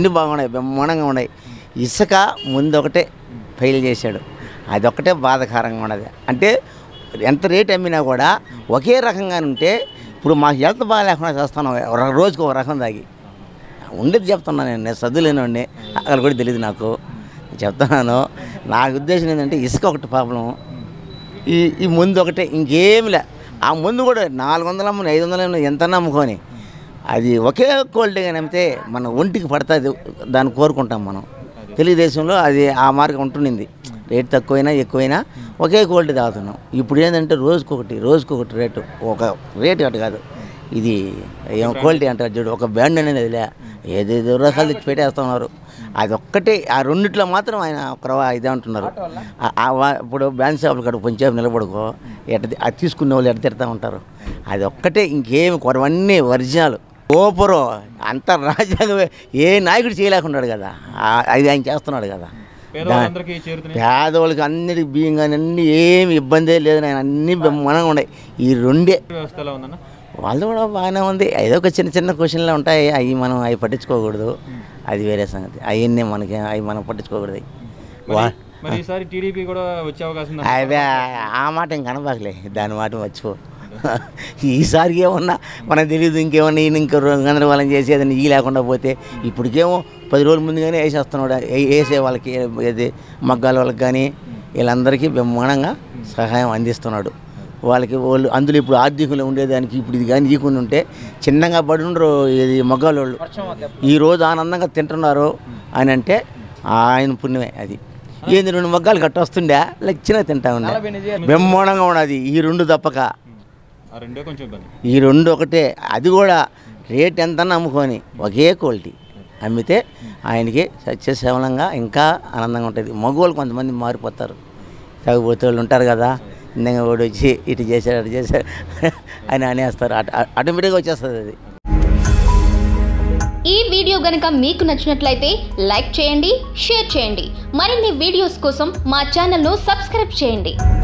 అన్నీ బాగున్నాయి బ్రహ్మాండంగా ఉన్నాయి ఇసుక ముందు ఒకటే ఫెయిల్ చేశాడు అదొక్కటే బాధాకరంగా ఉన్నది అంటే ఎంత రేట్ అమ్మినా కూడా ఒకే రకంగా ఉంటే ఇప్పుడు మాకు హెల్త్ బాగా లేకుండా చేస్తున్నాం ఒక రోజుకు ఒక రకం తాగి ఉండేది చెప్తున్నాను నేను నేను చదువులేనివాడిని అక్కడ కూడా తెలియదు నాకు చెప్తున్నాను నా ఉద్దేశం ఏంటంటే ఇసుక ఒకటి ప్రాబ్లం ఈ ఈ ముందు ఒకటే ఇంకేమి లే ఆ ముందు కూడా నాలుగు వందలు అమ్మని ఐదు వందలు అమ్మని ఎంత అమ్ముకొని అది ఒకే క్వాలిటీగా నమ్మితే మన ఒంటికి పడుతుంది దాన్ని కోరుకుంటాం మనం తెలుగుదేశంలో అది ఆ మార్గం ఉంటుండింది రేట్ తక్కువైనా ఎక్కువైనా ఒకే క్వాలిటీ తాగుతున్నాం ఇప్పుడు ఏంటంటే రోజుకొకటి రోజుకొకటి రేటు ఒక రేటు అటు కాదు ఇది ఏం క్వాలిటీ అంటారు చూడు ఒక బ్యాండ్ అనేది లే ఏదేదో రకాలు తెచ్చి పెట్టేస్తున్నారు అది ఒక్కటే ఆ రెండిట్లో మాత్రం ఆయన ఒక రవ ఇదే అంటున్నారు ఆ- ఆ వా- ఇప్పుడు బ్యాండ్ షాపులు కాడ కొంచెం నిలబడుకో ఎట్ట అది తీసుకునే వాళ్ళు ఎట్ట తిడతా ఉంటారు అది ఒక్కటే ఇంకేమి కొరవన్నీ ఒరిజినల్ ఓపరో అంత రాజ్యాంగమే ఏ నాయకుడు చేయలేకున్నాడు కదా ఆ- అది ఆయన చేస్తున్నాడు కదా పేదవాళ్ళందరికీ చేరుతున్నాయి పేదవాళ్ళకి అన్నిటికి బియ్యం కానీ అన్ని ఏమి ఇబ్బందే లేదు ఆయన అన్ని బ్రహ్మాండంగా ఉన్నాయి ఈ రెండే వ్యవస్థ ఎలా ఉందన్న వాళ్ళు కూడా బాగానే ఉంది ఏదో ఒక చిన్న చిన్న క్వశ్చన్లు ఉంటాయి అవి మనం అవి పట్టించుకోకూడదు అది వేరే సంగతి అవన్నీ మనకి అవి మనం పట్టించుకోకూడదు వా మరి ఈసారి టీడీపీ కూడా వచ్చే అవకాశం ఉందా? అవే ఆ మాట ఇంక అనబాకలే దాని మాట మర్చిపో ఈసారికి ఏమన్నా మనకు తెలియదు ఇంకేమన్నా ఈయన ఇంకా గందరగోళం చేసేది ఈ లేకుండా పోతే ఇప్పటికేమో పది రోజుల ముందుగానే వేసేస్తున్నాడు ఏ- వేసే వాళ్ళకి ఏది మగ్గాల వాళ్ళకి కానీ వీళ్ళందరికీ బ్రహ్మాండంగా సహాయం అందిస్తున్నాడు వాళ్ళకి వాళ్ళు అందులో ఇప్పుడు ఆర్థికంలో ఉండేదానికి ఇప్పుడు ఇది కానీ ఈకుండా ఉంటే చిన్నగా పడి ఉండరు ఇది మగ్గాల వాళ్ళు ఈ రోజు ఆనందంగా తింటున్నారు అని అంటే ఆయన పుణ్యమే అది ఏంది రెండు మగ్గాలు కట్టొస్తుండే లచ్చినా తింటా ఉండే బ్రహ్మాండంగా ఉన్నది ఈ రెండు తప్పక ఆ రెండే కొంచెం ఇబ్బంది ఈ రెండు ఒకటే అది కూడా రేట్ ఎంత అమ్ముకొని ఒకే క్వాలిటీ అమ్మితే ఆయనకి సత్యశవలంగా ఇంకా ఆనందంగా ఉంటుంది మగవాళ్ళు కొంతమంది మారిపోతారు తాగుబోతే వాళ్ళు ఉంటారు కదా ఇందంగా వాడు వచ్చి ఇటు చేశాడు అటు చేశాడు అని అనేస్తారు ఆట- ఆటోమేటిక్గా వచ్చేస్తుంది అది ఈ వీడియో గనక మీకు నచ్చినట్లయితే లైక్ చేయండి షేర్ చేయండి మరిన్ని వీడియోస్ కోసం మా ఛానల్ను సబ్స్క్రైబ్ చేయండి